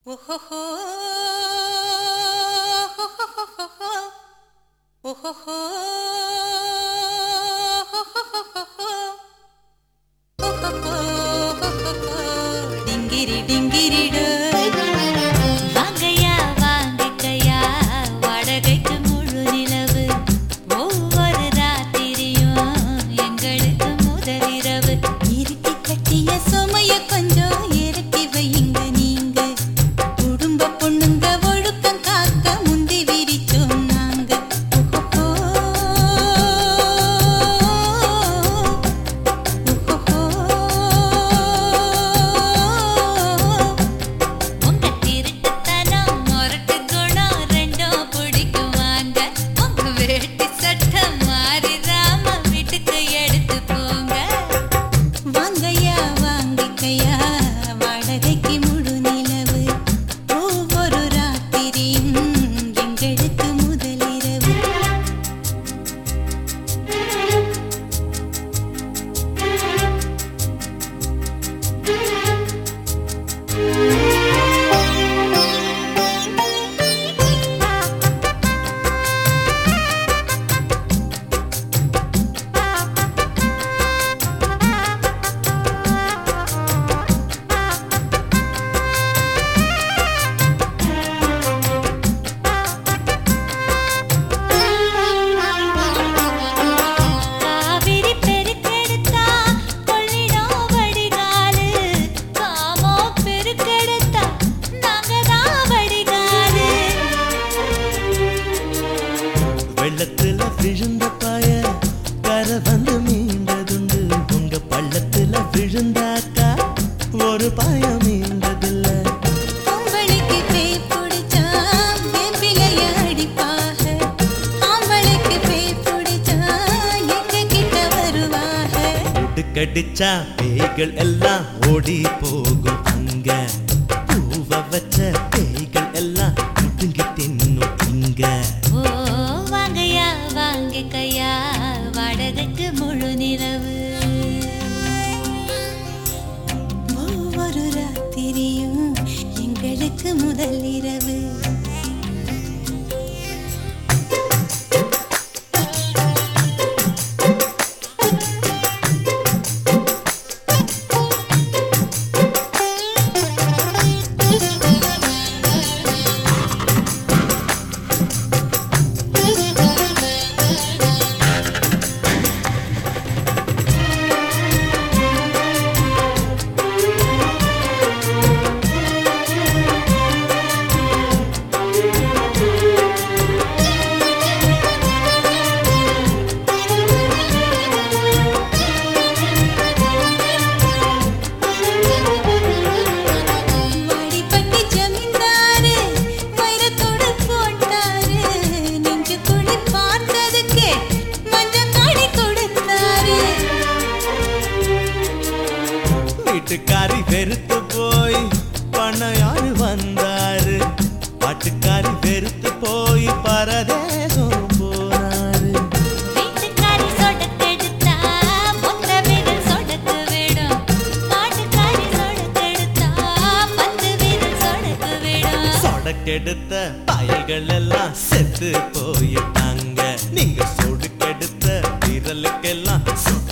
ஓஹோஹோ ஓஹோஹோ டிங்கிரி டிங்கிரிடு வாங்கய்யா வாங்கிக்கையா வாடகைக்கு முழு நிலவு ஒவ்வொரு ராத்திரியும் எங்களுக்கு முதலிரவு இறுக்கி கட்டிய சுமைய கொஞ்சம் இறக்கி வையுங்க நீங்க குடும்ப பொண்ணுங்க ஒழுக்கம் காக்க முந்தி விரிச்சோம் நாங்க உங்க திருட்டுத்தனம் முரட்டு குணம் ரெண்டும் பிடிக்கும் வாங்க உங்க வேட்டி சட்டை மாறிடாம வீட்டுக்கு எடுத்து போங்க வாங்கய்யா வாங்கிக்கையா வாடகைக்கு முழு நிலவு ஒவ்வொரு ராத்திரியும் எங்களுக்கு முதலிரவு காவிரி பெருக்கெடுத்தா கொள்ளிடம் வடிகாலு காமோ பெருக்கெடுத்தா நாங்க தான் வடிகாலு வெள்ளத்துல விழுந்த பாய கரை வந்து மீண்டதுண்டு உங்க பள்ளத்துல விழுந்தாக்கா ஒரு பாய மீண்டதில்ல பொம்பளைக்கு பேய் பிடிச்சா வேப்பிலைய அடிப்பாக ஆம்பளைக்கு பேய் பிடிச்சா எங்க கிட்ட வருவாக கடிச்சா பேய்கள் எல்லாம் ஓடி போகும் அங்க பூவ வச்ச பேய்கள் எல்லாம் முடுங்கி தின்னும் இங்க ஓ வாங்கய்யா வாங்கிக்கையா வாடகைக்கு முழு நிலவு ஒவ்வொரு ராத்திரியும் எங்களுக்கு முதல் இரவு வாடிப்பட்டி ஜமீன்தாரு வைரத்தோடு போட்டாரு நெஞ்சு குழி பார்த்ததுக்கே மஞ்சள் காடி கொடுத்தாரு வீட்டுக்காரி வெறுத்து போய் பண்ணையாரு வந்தாரு பாட்டுக்காரி வெறுத்து போய் பரதேசம் போனாரு வீட்டுக்காரி சொடக்கெடுத்தா மொத்த விரல் சொடக்கு விடும் பாட்டுக்காரி சொடக்கெடுத்தா பத்து விரல் சொடக்கு விடும் சொடக்கெடுத்த பயல்கள் எல்லாம் செத்து போயிட்டாங்க நீங்க சொடுக்கெடுத்த விரலுக்கெல்லாம் சொட